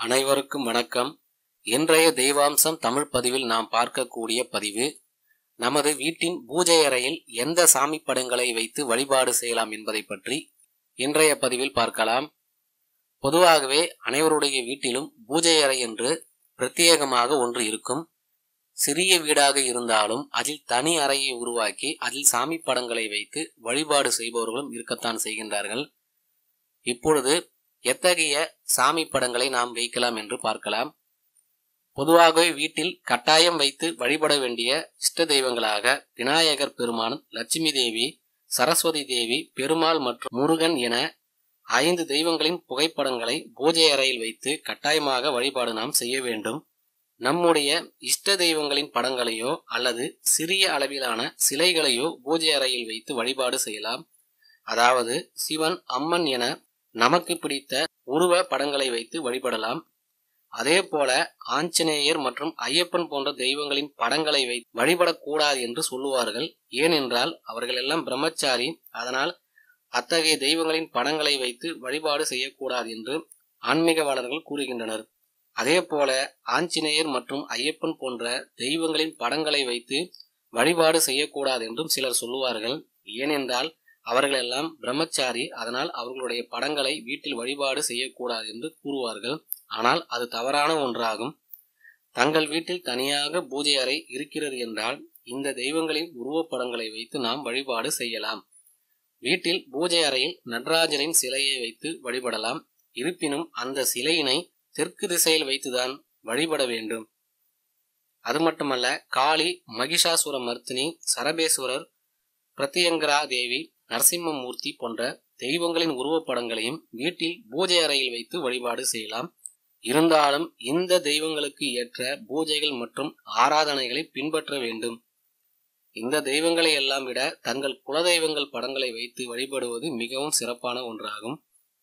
அனைவருக்கும் வணக்கம் இன்றைய தெய்வாம்சம் தமிழ் பதிவில் நாம் பார்க்கக்கூடிய பதிவு நமது வீட்டின் பூஜை அறையில் எந்த சாமி படங்களை வைத்து வழிபாடு செய்யலாம் என்பதை பற்றி இன்றைய பதிவில் பார்க்கலாம் பொதுவாகவே அனைவருடைய வீட்டிலும் பூஜை அறை என்று பிரத்யேகமாக ஒன்று இருக்கும் சிறிய வீடாக இருந்தாலும் அதில் தனி அறையை உருவாக்கி அதில் சாமி படங்களை வைத்து வழிபாடு செய்பவர்களும் இருக்கத்தான் செய்கின்றார்கள் இப்பொழுது எத்தகைய சாமி படங்களை நாம் வைக்கலாம் என்று பார்க்கலாம் பொதுவாகவே வீட்டில் கட்டாயம் வைத்து வழிபட வேண்டிய இஷ்ட தெய்வங்களாக விநாயகர் பெருமான் லட்சுமி தேவி சரஸ்வதி தேவி பெருமாள் மற்றும் முருகன் என ஐந்து தெய்வங்களின் புகைப்படங்களை பூஜை அறையில் வைத்து கட்டாயமாக வழிபாடு நாம் செய்ய வேண்டும் நம்முடைய இஷ்ட தெய்வங்களின் படங்களையோ அல்லது சிறிய அளவிலான சிலைகளையோ பூஜை அறையில் வைத்து வழிபாடு செய்யலாம் அதாவது சிவன் அம்மன் என நமக்கு பிடித்த உருவ படங்களை வைத்து வழிபடலாம் அதே போல ஆஞ்சநேயர் மற்றும் ஐயப்பன் போன்ற தெய்வங்களின் படங்களை வைத்து வழிபடக்கூடாது என்று சொல்லுவார்கள் ஏனென்றால் அவர்கள் எல்லாம் பிரம்மச்சாரி அதனால் அத்தகைய தெய்வங்களின் படங்களை வைத்து வழிபாடு செய்யக்கூடாது என்று ஆன்மீகவாளர்கள் கூறுகின்றனர் அதே போல ஆஞ்சநேயர் மற்றும் ஐயப்பன் போன்ற தெய்வங்களின் படங்களை வைத்து வழிபாடு செய்யக்கூடாது என்றும் சிலர் சொல்லுவார்கள் ஏனென்றால் அவர்கள் எல்லாம் பிரம்மச்சாரி அதனால் அவர்களுடைய படங்களை வீட்டில் வழிபாடு செய்யக்கூடாது என்று கூறுவார்கள் ஆனால் அது தவறான ஒன்றாகும் தங்கள் வீட்டில் தனியாக பூஜை அறை இருக்கிறது என்றால் இந்த தெய்வங்களின் உருவப்படங்களை வைத்து நாம் வழிபாடு செய்யலாம் வீட்டில் பூஜை அறையில் நடராஜரின் சிலையை வைத்து வழிபடலாம் இருப்பினும் அந்த சிலையினை தெற்கு திசையில் வைத்துதான் வழிபட வேண்டும் அது மட்டுமல்ல காளி மகிஷாசுர மர்த்தினி சரபேஸ்வரர் பிரத்யங்கரா தேவி நரசிம்மமூர்த்தி போன்ற தெய்வங்களின் உருவப்படங்களையும் வீட்டில் பூஜை அறையில் வைத்து வழிபாடு செய்யலாம் இருந்தாலும் இந்த தெய்வங்களுக்கு ஏற்ற பூஜைகள் மற்றும் ஆராதனைகளை பின்பற்ற வேண்டும் இந்த தெய்வங்களை எல்லாம் விட தங்கள் குலதெய்வங்கள் படங்களை வைத்து வழிபடுவது மிகவும் சிறப்பான ஒன்றாகும்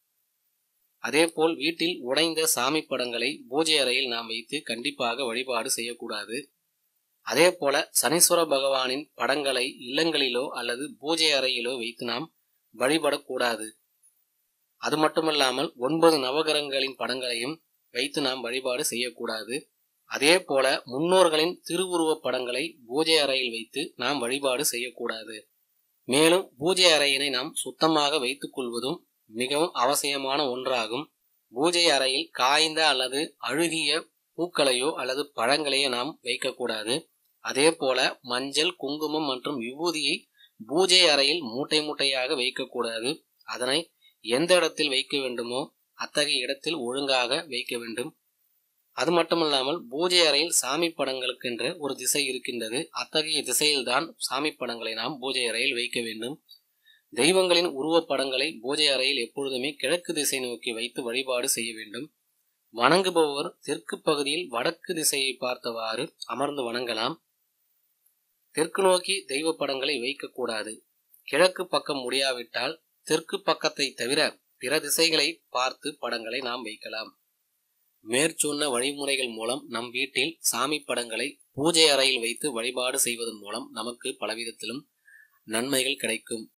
அதேபோல் வீட்டில் உடைந்த சாமி படங்களை பூஜை அறையில் நாம் வைத்து கண்டிப்பாக வழிபாடு செய்யக்கூடாது அதே போல சனீஸ்வர பகவானின் படங்களை இல்லங்களிலோ அல்லது பூஜை அறையிலோ வைத்து நாம் வழிபடக்கூடாது அது மட்டுமல்லாமல் ஒன்பது நவகிரகங்களின் படங்களையும் வைத்து நாம் வழிபாடு செய்யக்கூடாது அதே போல முன்னோர்களின் திருவுருவப் படங்களை பூஜை அறையில் வைத்து நாம் வழிபாடு செய்யக்கூடாது மேலும் பூஜை அறையினை நாம் சுத்தமாக வைத்துக் கொள்வதும் மிகவும் அவசியமான ஒன்றாகும் பூஜை அறையில் காய்ந்த அல்லது அழுகிய பூக்களையோ அல்லது பழங்களையோ நாம் வைக்கக்கூடாது அதே போல மஞ்சள் குங்குமம் மற்றும் விபூதியை பூஜை அறையில் மூட்டை மூட்டையாக வைக்கக்கூடாது அதனை எந்த இடத்தில் வைக்க வேண்டுமோ அத்தகைய இடத்தில் ஒழுங்காக வைக்க வேண்டும் அது மட்டுமல்லாமல் பூஜை அறையில் சாமி படங்களுக்கென்று ஒரு திசை இருக்கின்றது அத்தகைய திசையில்தான் சாமி படங்களை நாம் பூஜை அறையில் வைக்க வேண்டும் தெய்வங்களின் உருவப்படங்களை பூஜை அறையில் எப்பொழுதுமே கிழக்கு திசை நோக்கி வைத்து வழிபாடு செய்ய வேண்டும் வணங்குபவர் தெற்கு பகுதியில் வடக்கு திசையை பார்த்தவாறு அமர்ந்து வணங்கலாம் தெற்கு நோக்கி தெய்வ படங்களை வைக்கக்கூடாது கிழக்கு பக்கம் முடியாவிட்டால் தெற்கு பக்கத்தை தவிர பிற திசைகளை பார்த்து படங்களை நாம் வைக்கலாம் மேற்சொன்ன வழிமுறைகள் மூலம் நம் வீட்டில் சாமி படங்களை பூஜை அறையில் வைத்து வழிபாடு செய்வதன் மூலம் நமக்கு பலவிதத்திலும் நன்மைகள் கிடைக்கும்